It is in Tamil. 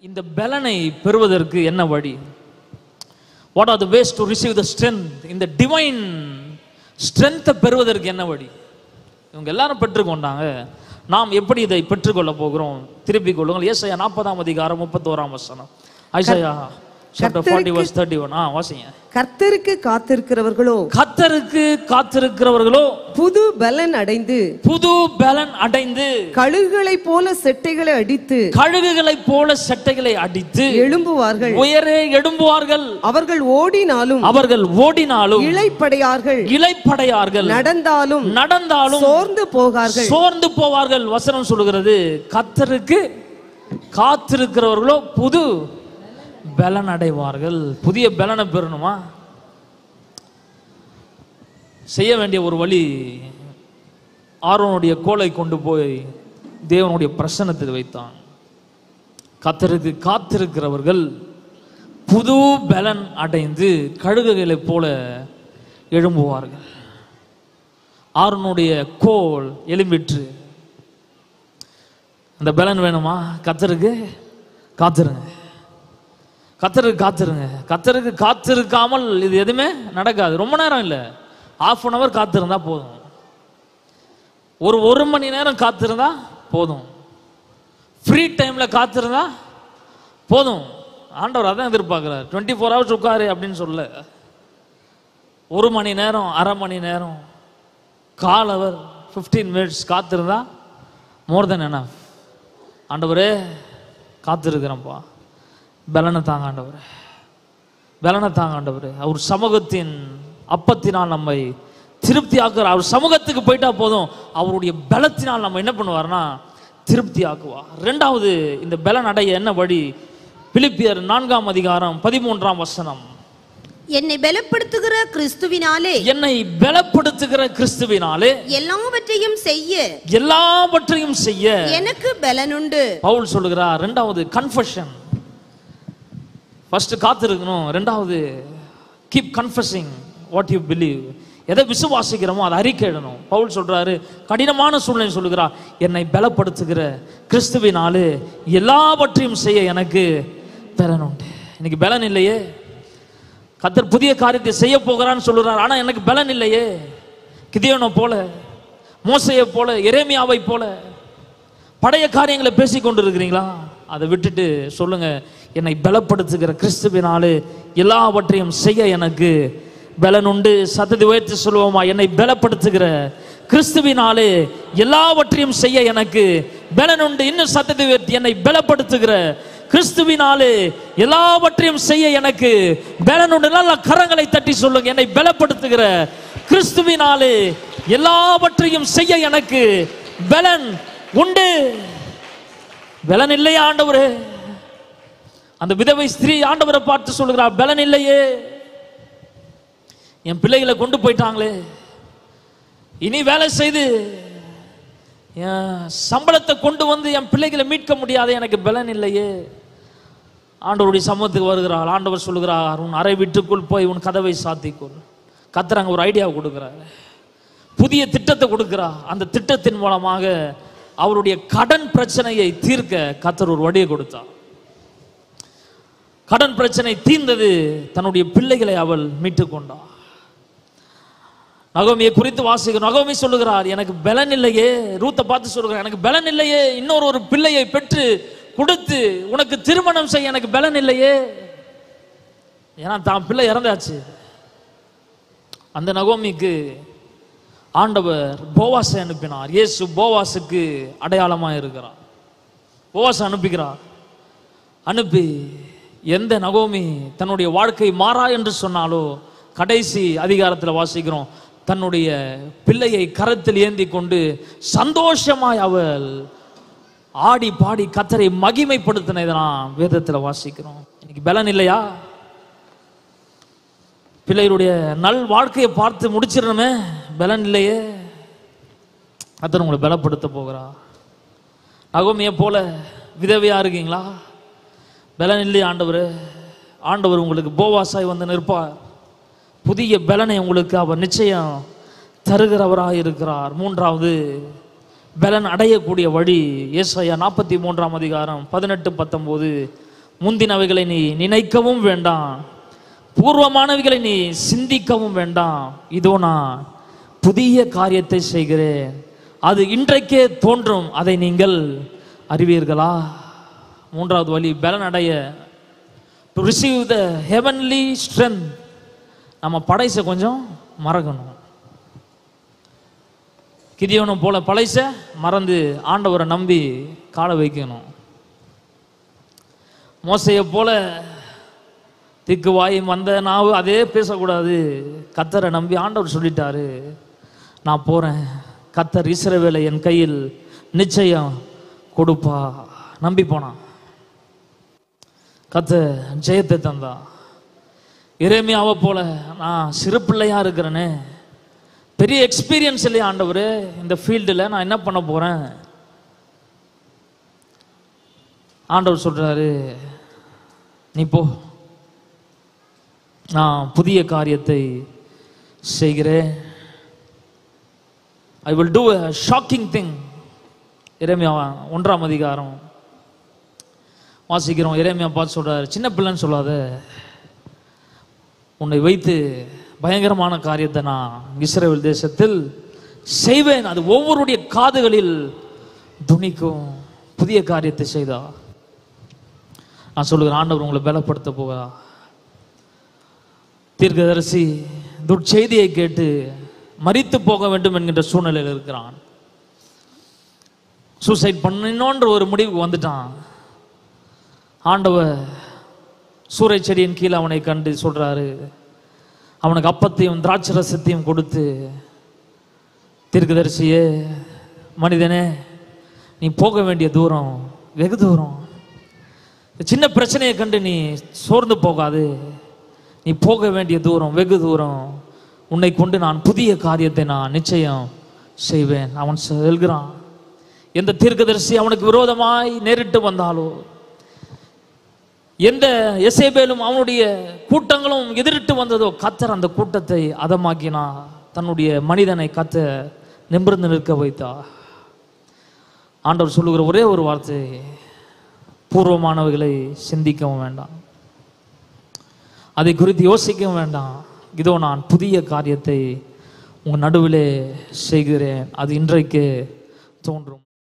இந்த பலனை பெறுவதற்கு என்ன வழி what are the ways to receive the strength இந்த டிவைன் ஸ்ட்ரென்த்தை பெறுவதற்கு என்ன வழி இவங்க எல்லாரும் பெற்றுக்கொண்டாங்க நாம் எப்படி இதை பெற்றுக்கொள்ள போகிறோம் திருப்பிக் கொள்ளுங்கள் ஏசாயா நாற்பதாம் அதிகாரம் முப்பத்தோராம் வசனம் Isaiah chapter forty verse thirty one ஆ வாசிங்க கர்த்தருக்கு காத்திருக்கிறவர்களோ கத்தருக்கு காத்திருக்கிறவர்களோ புது பலன் அடைந்து புது பலன் அடைந்து கழுகுகளைப் போல செட்டைகளை அடித்து கழுகுகளைப் போல சட்டைகளை அடித்து எழும்புவார்கள் உயரே எழும்புவார்கள் அவர்கள் ஓடினாலும் அவர்கள் ஓடினாலும் இளைப்படையார்கள் இளைப்படையார்கள் நடந்தாலும் நடந்தாலும் சோர்ந்து போகார்கள் சோர்ந்து போவார்கள் வசனம் சொல்லுகிறது கத்தருக்கு காத்திருக்கிறவர்களோ புது பலன் அடைவார்கள் புதிய பலனை பெறணுமா செய்ய வேண்டிய ஒரு வழி ஆரோனுடைய கோலை கொண்டு போய் தேவனுடைய பிரசன்னத்தில் வைத்தான் கத்தருக்கு காத்திருக்கிறவர்கள் புது பலன் அடைந்து கழுகுகளைப் போல எழும்புவார்கள் ஆரோனுடைய கோல் எலும்பிற்று அந்த பலன் வேணுமா கத்தருக்கு காத்திருங்க கத்தருக்கு காத்திருங்க கத்தருக்கு காத்திருக்காமல் இது எதுவுமே நடக்காது ரொம்ப நேரம் இல்லை ஆஃப் அன் ஹவர் காத்திருந்தா போதும் ஒரு ஒரு மணி நேரம் காத்திருந்தா போதும் ஃப்ரீ டைம்ல காத்திருந்தா போதும் ஆண்டவர் அதான் எதிர்பார்க்குறாரு டுவெண்ட்டி ஃபோர் ஹவர்ஸ் உட்காரு அப்படின்னு சொல்ல ஒரு மணி நேரம் அரை மணி நேரம் கால் அவர் ஃபிஃப்டீன் மினிட்ஸ் காத்திருந்தா மோர் தென் என்ன ஆண்டவரே காத்திருக்கிறேன்ப்பா பலனை தாங்க ஆண்டவரே பலனை தாங்க ஆண்டவரே அவர் சமூகத்தின் அப்பத்தினால் நம்மை திருப்தி ஆக்குறார் அவர் சமூகத்துக்கு போயிட்டா போதும் அவருடைய பலத்தினால் நம்ம என்ன பண்ணுவார்னா திருப்தி ஆக்குவார் ரெண்டாவது இந்த பலன் அடைய என்ன வழி பிலிப்பியர் நான்காம் அதிகாரம் பதிமூன்றாம் வசனம் என்னை பலப்படுத்துகிற கிறிஸ்துவினாலே என்னை பலப்படுத்துகிற கிறிஸ்துவினாலே எல்லாவற்றையும் செய்ய எல்லாவற்றையும் செய்ய எனக்கு பலனுண்டு பவுல் சொல்லுகிறார் ரெண்டாவது கன்ஃபஷன் ஃபர்ஸ்ட் காத்திருக்கணும் ரெண்டாவது keep confessing what you believe எதை விசுவாசிக்கிறோமோ அதை அறிக்கையிடணும் பவுல் சொல்றாரு கடினமான சூழ்நிலை சொல்லுகிறார் என்னை பலப்படுத்துகிற கிறிஸ்துவினாலே எல்லாவற்றையும் செய்ய எனக்கு பலன் உண்டு இன்னைக்கு பலன் இல்லையே கத்தர் புதிய காரியத்தை செய்ய போகிறான்னு சொல்லுறார் ஆனா எனக்கு பலன் இல்லையே கிதியோனை போல மோசையை போல எரேமியாவை போல பழைய காரியங்களை பேசி கொண்டு இருக்கிறீங்களா அதை விட்டுட்டு சொல்லுங்க என்னை பலப்படுத்துகிற கிறிஸ்துவினாலே எல்லாவற்றையும் செய்ய எனக்கு பலன் உண்டு சத்தத்தை உயர்த்தி சொல்லுவோமா என்னை பலப்படுத்துகிற கிறிஸ்துவினாலே எல்லாவற்றையும் செய்ய எனக்கு பலன் உண்டு இன்னும் சத்தத்தை உயர்த்தி என்னை பலப்படுத்துகிற கிறிஸ்துவினாலே எல்லாவற்றையும் செய்ய எனக்கு பலன் உண்டு நல்ல கரங்களை தட்டி சொல்லுங்க என்னை பலப்படுத்துகிற கிறிஸ்துவினாலே எல்லாவற்றையும் செய்ய எனக்கு பலன் உண்டு பலன் இல்லையா ஆண்டவரே அந்த விதவை ஸ்திரீ ஆண்டவரை பார்த்து சொல்லுகிறார் பலன் இல்லையே என் பிள்ளைகளை கொண்டு போயிட்டாங்களே இனி வேலை செய்து என் சம்பளத்தை கொண்டு வந்து என் பிள்ளைகளை மீட்க முடியாது எனக்கு பலன் இல்லையே ஆண்டவருடைய சமூகத்துக்கு வருகிறார் ஆண்டவர் சொல்லுகிறார் உன் அறை வீட்டுக்குள் போய் உன் கதவை சாத்திக்கொள் கத்துறாங்க ஒரு ஐடியா கொடுக்குறார் புதிய திட்டத்தை கொடுக்கிறார் அந்த திட்டத்தின் மூலமாக அவருடைய கடன் பிரச்சனையை தீர்க்க கத்தர் ஒரு வழியை கொடுத்தார் கடன் பிரச்சனை தீர்ந்தது தன்னுடைய பிள்ளைகளை அவள் மீட்டுக் கொண்டார் நகோமியை குறித்து வாசிக்கிறோம் நகோமி சொல்லுகிறார் எனக்கு பலன் இல்லையே ரூத்தை பார்த்து சொல்லுகிறார் எனக்கு பலன் இல்லையே இன்னொரு ஒரு பிள்ளையை பெற்று கொடுத்து உனக்கு திருமணம் செய்ய எனக்கு பலன் இல்லையே ஏன்னா தான் பிள்ளை இறந்தாச்சு அந்த நகோமிக்கு ஆண்டவர் போவாசை அனுப்பினார் இயேசு போவாசுக்கு அடையாளமா இருக்கிறார் போவாசை அனுப்புகிறார் அனுப்பி எந்த நகோமி தன்னுடைய வாழ்க்கை மாறா என்று சொன்னாலோ கடைசி அதிகாரத்தில் வாசிக்கிறோம் தன்னுடைய பிள்ளையை கரத்தில் ஏந்தி கொண்டு சந்தோஷமாய் அவள் ஆடி பாடி கத்தரை மகிமைப்படுத்தினதை நான் வேதத்தில் வாசிக்கிறோம் இன்னைக்கு பலன் இல்லையா பிள்ளைகளுடைய நல் வாழ்க்கையை பார்த்து முடிச்சிடணுமே பலன் இல்லையே கத்தர் உங்களை பலப்படுத்த போகிறா நகோமியை போல விதவையா இருக்கீங்களா பலன் இல்லையா ஆண்டவர் ஆண்டவர் உங்களுக்கு போவாசாய் வந்து நிற்பார் புதிய பலனை உங்களுக்கு அவர் நிச்சயம் தருகிறவராக இருக்கிறார் மூன்றாவது பலன் அடையக்கூடிய வழி ஏசாயா நாற்பத்தி மூன்றாம் அதிகாரம் பதினெட்டு பத்தொம்போது முந்தினவைகளை நீ நினைக்கவும் வேண்டாம் பூர்வமானவைகளை நீ சிந்திக்கவும் வேண்டாம் இதோ நான் புதிய காரியத்தை செய்கிறேன் அது இன்றைக்கே தோன்றும் அதை நீங்கள் அறிவீர்களா மூன்றாவது வழி பலனடைய to receive the heavenly strength நம்ம படைசை கொஞ்சம் மறக்கணும் கிதியோனும் போல பழைச மறந்து ஆண்டவரை நம்பி காலை வைக்கணும் மோசையை போல திக்கு வாய் வந்த நாவு அதே பேசக்கூடாது கத்தரை நம்பி ஆண்டவர் சொல்லிட்டாரு நான் போறேன் கத்தர் இஸ்ரவேலை என் கையில் நிச்சயம் கொடுப்பா நம்பி போனான் கத்த ஜெயத்தை தந்தா இறைமையாவை போல நான் சிறு பிள்ளையா இருக்கிறேனே பெரிய எக்ஸ்பீரியன்ஸ் இல்லையா ஆண்டவர் இந்த ஃபீல்டில் நான் என்ன பண்ண போறேன் ஆண்டவர் சொல்றாரு நீ போ நான் புதிய காரியத்தை செய்கிறேன் I will do a shocking thing இறைமையா ஒன்றாம் அதிகாரம் வாசிக்கிறோம் இறைமையா பார்த்து சொல்றாரு சின்ன பிள்ளைன்னு சொல்லாத உன்னை வைத்து பயங்கரமான காரியத்தை நான் இஸ்ரேல் தேசத்தில் செய்வேன் அது ஒவ்வொருடைய காதுகளில் துணிக்கும் புதிய காரியத்தை செய்தா நான் சொல்லுகிறேன் ஆண்டவர் உங்களை பலப்படுத்த போகிறா தீர்க்கதரிசி துட்செய்தியை கேட்டு மரித்து போக வேண்டும் என்கின்ற சூழ்நிலையில் இருக்கிறான் சூசைட் பண்ணணுன்ற ஒரு முடிவுக்கு வந்துட்டான் ஆண்டவர் சூறை செடியின் கீழே அவனை கண்டு சொல்றாரு அவனுக்கு அப்பத்தையும் திராட்சை ரசத்தையும் கொடுத்து தீர்க்கதரிசியே மனிதனே நீ போக வேண்டிய தூரம் வெகு தூரம் இந்த சின்ன பிரச்சனையை கண்டு நீ சோர்ந்து போகாது நீ போக வேண்டிய தூரம் வெகு தூரம் உன்னை கொண்டு நான் புதிய காரியத்தை நான் நிச்சயம் செய்வேன் அவன் செல்கிறான் எந்த தீர்க்கதரிசி அவனுக்கு விரோதமாய் நேரிட்டு வந்தாலோ எந்த எசேபேலும் அவனுடைய கூட்டங்களும் எதிரிட்டு வந்ததோ கத்தர் அந்த கூட்டத்தை அதமாக்கினா தன்னுடைய மனிதனை கத்த நிமிர்ந்து நிற்க வைத்தா ஆண்டவர் சொல்லுகிற ஒரே ஒரு வார்த்தை பூர்வமானவைகளை சிந்திக்கவும் வேண்டாம் அதை குறித்து யோசிக்கவும் வேண்டாம் இதோ நான் புதிய காரியத்தை உங்கள் நடுவிலே செய்கிறேன் அது இன்றைக்கு தோன்றும்